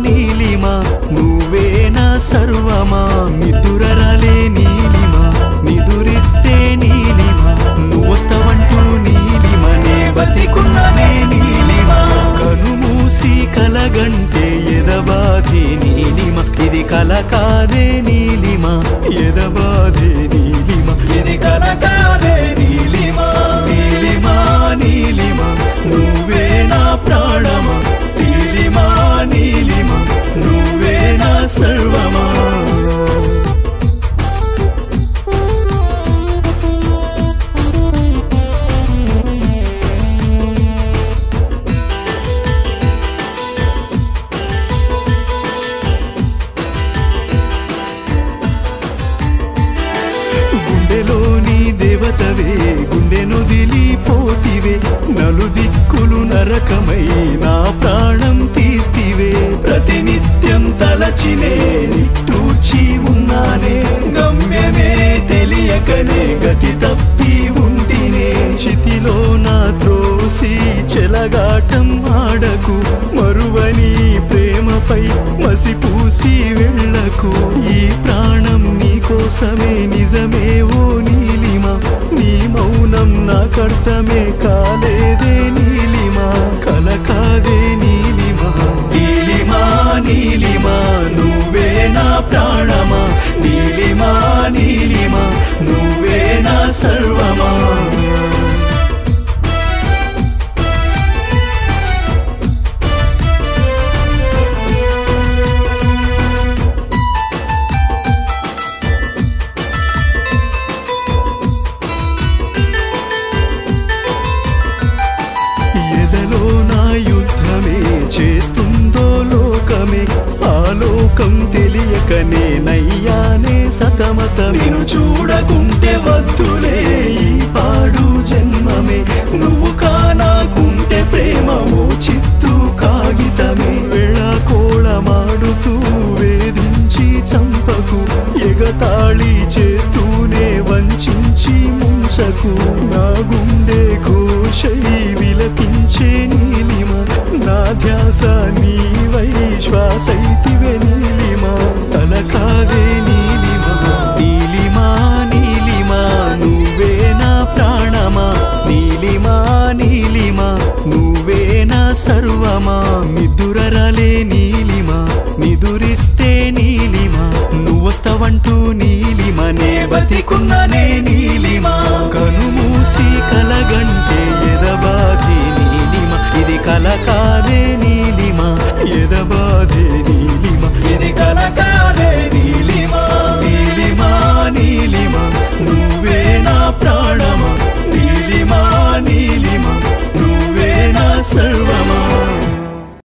నీలిమా నువ్వే నా సర్వమా నిదురరాలే నీలిమా నిదురిస్తే నీలిమా నువ్వొస్తావంటూ నీలిమనే బతికున్ననే నీలిమా కనుమూసి కలగంటే ఎదబాధి నీలిమ ఇది కల కాదే నీలిమ ఎదబాధే నీలిమ ఇది కల కాదే నీలిమ నీలిమ నీలిమ నువ్వే నా ప్రాణమా నీలిమ నీలిమ నువ్వే నా సర్వమా గుండెలోని దేవతవే గుండెను దిలిపోతివే నలు దిక్కులు నరకమై నా ప్రాణం తీస్తివే ప్రతినిత్యం తలచినే నిట్టూర్చి ఉన్నానే గమ్యమే తెలియకనే గతి తప్పి ఉంటినే చితిలో నా త్రోసి చెలగాటం ఆడకు మరువని ప్రేమపై మసిపూసి వెళ్ళకు ఈ ప్రాణం నీ కోసమే నిజమే ఓ నీలిమా నీ మౌనం నాకర్థమే కాలేదే నీలిమా కల కాదే నీలిమా నీలిమా నీలిమా నువ్వే నా ప్రాణమా నీలిమా నీలిమా నువ్వే నా సర్వమా ఎదలో నా యుద్ధమే చేస్తుందో లోకమే ఆ లోకం తెలియకనే నయ్యానే సతమత నేను చూడకుంటే వద్దులే ఈ పాడు జన్మమే నువ్వు కానాకుంటే ప్రేమమో చిత్తు కాగితమే వెళ్ళకోళమాడుతూ వేధించి చంపకు ఎగతాళి చేస్తూనే వంచించి ముంచకు నా గుండె ఘోషై విలపించే నీలిమ నా ధ్యాస నీవై శ్వాసైతివే నీలిమ తల కాదే నీలిమ నీలిమా నీలిమా నువ్వే నా ప్రాణమా నీలిమా నీలిమా నువ్వే నా సర్వమా నిదురరాలే నీలిమా నిదురిస్తే నీలిమా నువ్వొస్తావంటూ నీలిమనే బతికున్నా